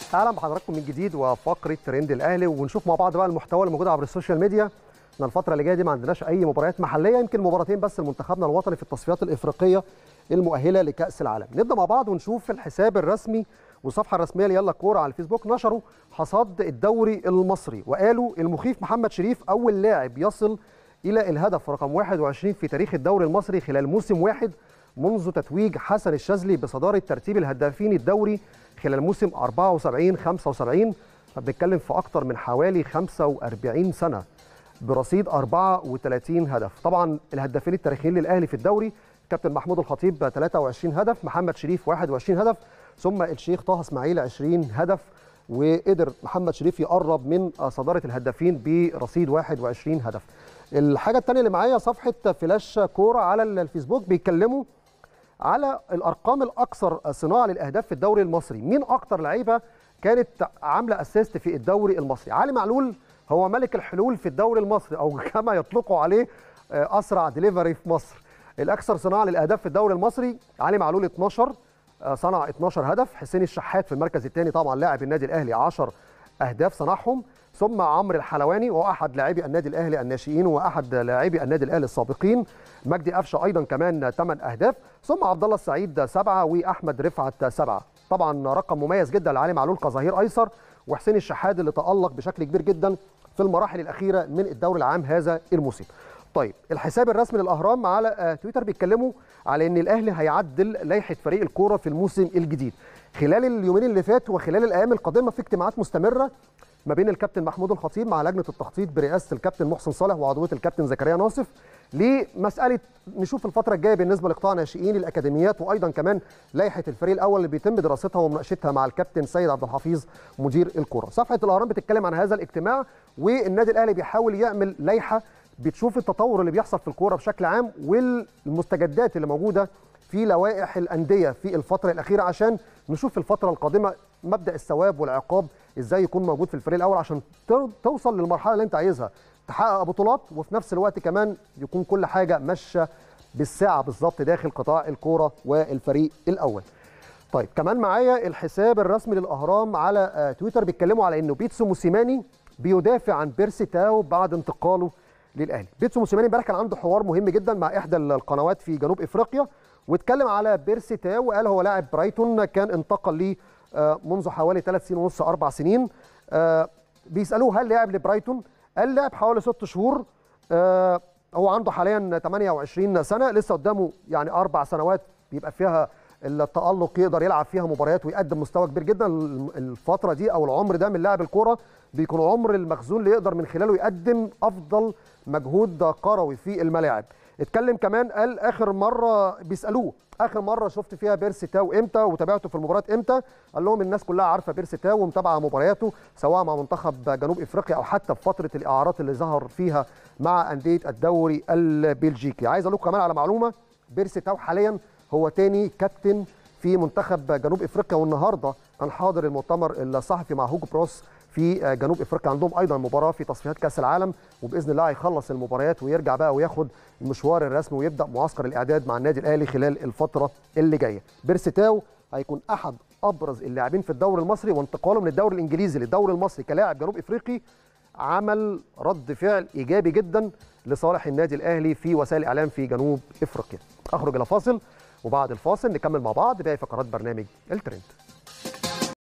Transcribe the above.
اهلا بحضراتكم من جديد وفقره ترند الاهلي ونشوف مع بعض بقى المحتوى اللي موجود عبر السوشيال ميديا ان الفتره اللي جايه دي ما عندناش اي مباريات محليه يمكن مباراتين بس لمنتخبنا الوطني في التصفيات الافريقيه المؤهله لكاس العالم نبدا مع بعض ونشوف الحساب الرسمي والصفحه الرسميه ليلا كوره على الفيسبوك نشروا حصاد الدوري المصري وقالوا المخيف محمد شريف اول لاعب يصل الى الهدف رقم 21 في تاريخ الدوري المصري خلال موسم واحد منذ تتويج حسن الشاذلي بصداره ترتيب الهدافين الدوري خلال موسم 74 75 فبنتكلم في اكتر من حوالي 45 سنه برصيد 34 هدف طبعا الهدافين التاريخيين للاهلي في الدوري كابتن محمود الخطيب 23 هدف محمد شريف 21 هدف ثم الشيخ طه اسماعيل 20 هدف وقدر محمد شريف يقرب من صداره الهدافين برصيد 21 هدف الحاجه الثانيه اللي معايا صفحه فلاش كوره على الفيسبوك بيتكلموا على الارقام الاكثر صناعه للاهداف في الدوري المصري مين اكتر لعيبه كانت عامله اسيست في الدوري المصري علي معلول هو ملك الحلول في الدوري المصري او كما يطلقوا عليه اسرع ديليفري في مصر الاكثر صناعه للاهداف في الدوري المصري علي معلول 12 صنع 12 هدف حسين الشحات في المركز الثاني طبعا لاعب النادي الاهلي 10 اهداف صنعهم ثم عمرو الحلواني وهو احد لاعبي النادي الاهلي الناشئين واحد لاعبي النادي الاهلي السابقين مجدي قفشه ايضا كمان 8 اهداف ثم عبد الله السعيد 7 واحمد رفعت 7 طبعا رقم مميز جدا لعلي معلول كظهير ايسر وحسين الشحات اللي تالق بشكل كبير جدا في المراحل الاخيره من الدوري العام هذا الموسم طيب الحساب الرسمي للاهرام على تويتر بيتكلموا على ان الاهلي هيعدل لائحه فريق الكوره في الموسم الجديد خلال اليومين اللي فاتوا وخلال الايام القادمه في اجتماعات مستمره ما بين الكابتن محمود الخطيب مع لجنه التخطيط برئاسه الكابتن محسن صالح وعضويه الكابتن زكريا ناصف لمساله نشوف الفتره الجايه بالنسبه لقطاع ناشئين الاكاديميات وايضا كمان لائحه الفريق الاول اللي بيتم دراستها ومناقشتها مع الكابتن سيد عبد الحفيظ مدير الكره صفحه الاهرام بتتكلم عن هذا الاجتماع والنادي الاهلي بيحاول يعمل لائحه بتشوف التطور اللي بيحصل في الكوره بشكل عام والمستجدات اللي موجوده في لوائح الانديه في الفتره الاخيره عشان نشوف في الفتره القادمه مبدا الثواب والعقاب ازاي يكون موجود في الفريق الاول عشان توصل للمرحله اللي انت عايزها تحقق بطولات وفي نفس الوقت كمان يكون كل حاجه ماشيه بالساعه بالظبط داخل قطاع الكوره والفريق الاول طيب كمان معايا الحساب الرسمي للاهرام على تويتر بيتكلموا على انه بيتسو موسيماني بيدافع عن بيرسي تاو بعد انتقاله للاهلي بيتسو موسيماني امبارح كان عنده حوار مهم جدا مع احدى القنوات في جنوب افريقيا واتكلم على بيرسي تاو وقال هو لاعب برايتون كان انتقل لي منذ حوالي ثلاث سنين ونص اربع سنين بيسالوه هل لاعب لبرايتون قال لعب حوالي ست شهور هو عنده حاليا 28 سنه لسه قدامه يعني اربع سنوات بيبقى فيها التالق يقدر يلعب فيها مباريات ويقدم مستوى كبير جدا الفتره دي او العمر ده من لاعب الكوره بيكون عمر المخزون اللي يقدر من خلاله يقدم افضل مجهود كروي في الملاعب اتكلم كمان قال اخر مره بيسالوه اخر مره شفت فيها بيرسي تاو امتى وتابعته في المباراه امتى قال لهم الناس كلها عارفه بيرسي تاو ومتابعه مبارياته سواء مع منتخب جنوب افريقيا او حتى في فتره الاعارات اللي ظهر فيها مع انديه الدوري البلجيكي عايز اقول لكم كمان على معلومه بيرسي تاو حاليا هو تاني كابتن في منتخب جنوب افريقيا والنهارده كان حاضر المؤتمر الصحفي مع هوجو بروس في جنوب افريقيا عندهم ايضا مباراه في تصفيات كاس العالم وباذن الله هيخلص المباريات ويرجع بقى وياخد المشوار الرسمي ويبدا معسكر الاعداد مع النادي الاهلي خلال الفتره اللي جايه بيرسي تاو هيكون احد ابرز اللاعبين في الدوري المصري وانتقاله من الدوري الانجليزي للدوري المصري كلاعب جنوب افريقي عمل رد فعل ايجابي جدا لصالح النادي الاهلي في وسائل الاعلام في جنوب افريقيا اخرج الى فاصل وبعد الفاصل نكمل مع بعض باقي فقرات برنامج الترند